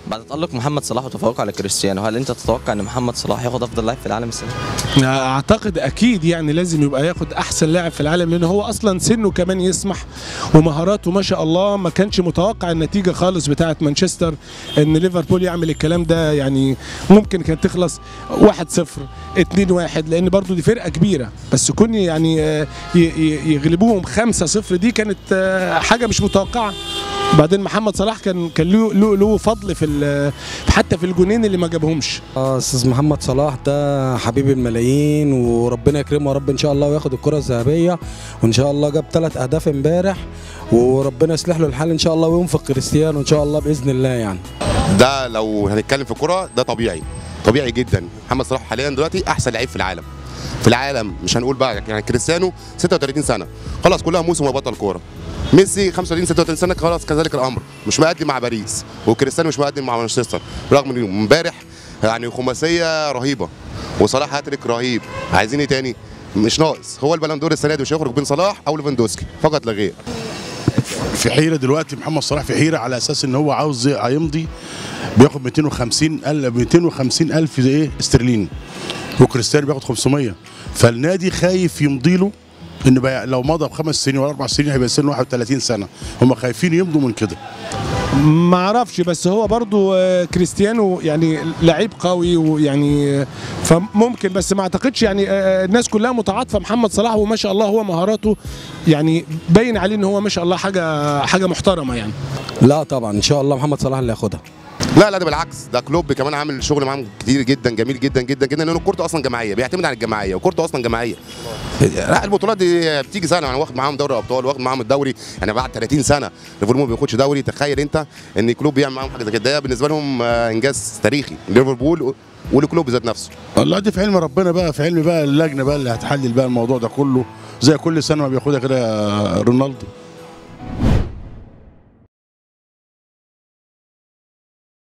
بعد تألق محمد صلاح وتفوقه على كريستيانو هل انت تتوقع ان محمد صلاح ياخد افضل لاعب في العالم السنه دي؟ اعتقد اكيد يعني لازم يبقى ياخد احسن لاعب في العالم لان هو اصلا سنه كمان يسمح ومهاراته ما شاء الله ما كانش متوقع النتيجه خالص بتاعه مانشستر ان ليفربول يعمل الكلام ده يعني ممكن كانت تخلص 1-0 2-1 لان برضو دي فرقه كبيره بس كون يعني آه، ي- ي- يغلبوهم 5-0 دي كانت آه، حاجه مش متوقعه بعدين محمد صلاح كان كان له له له فضل في ال- حتى في الجونين اللي ما جابهمش اه استاذ محمد صلاح ده حبيب الملايين وربنا يكرمه يا رب ان شاء الله وياخد الكره الذهبيه وان شاء الله جاب ثلاث اهداف امبارح وربنا يصلح له الحال ان شاء الله وينفق كريستيانو ان شاء الله باذن الله يعني ده لو هنتكلم في الكرة ده طبيعي طبيعي جدا محمد صلاح حاليا دلوقتي احسن لعيب في العالم في العالم مش هنقول بقى يعني كريستيانو 36 سنه خلاص كلها موسم وبطل كوره ميسي 35 36 سنه خلاص كذلك الامر مش مقدم مع باريس وكريستيانو مش مقدم مع مانشستر رغم ان امبارح يعني خماسيه رهيبه وصلاح هاتريك رهيب عايزين ايه تاني مش ناقص هو البلندور السنه دي مش هيخرج بين صلاح او ليفاندوسكي فقط لا غير في حيره دلوقتي محمد صلاح في حيره على اساس ان هو عاوز هيمضي بياخد 250 الف 250 الف زي ايه استرليني وكريستيانو بياخد 500 فالنادي خايف يمضي له ان بقى لو مضى بخمس سنين ولا اربع سنين هيبقى سنه 31 سنه هم خايفين يمضوا من كده ما اعرفش بس هو برضو آه، كريستيانو يعني لعيب قوي ويعني آه، فممكن بس ما اعتقدش يعني آه، الناس كلها متعاطفه محمد صلاح وما شاء الله هو مهاراته يعني باين عليه ان هو ما شاء الله حاجه حاجه محترمه يعني لا طبعا ان شاء الله محمد صلاح اللي ياخدها لا لا ده بالعكس ده كلوب كمان عامل شغل معاهم كتير جدا جميل جدا جدا جدا لانه كورته اصلا جماعيه بيعتمد على الجماعيه وكورته اصلا جماعيه لا البطولات دي بتيجي سنه يعني واخد معاهم دوري ابطال واخد معاهم الدوري يعني بعد 30 سنه ليفربول ما بياخدش دوري تخيل انت ان كلوب بيعمل معاهم حاجه زي كده ده بالنسبه لهم آه، انجاز تاريخي ليفربول ولكلوب ذات نفسه والله دي في علم ربنا بقى في علم بقى اللجنه بقى اللي هتحلل بقى الموضوع ده كله زي كل سنه ما بياخدها كده رونالدو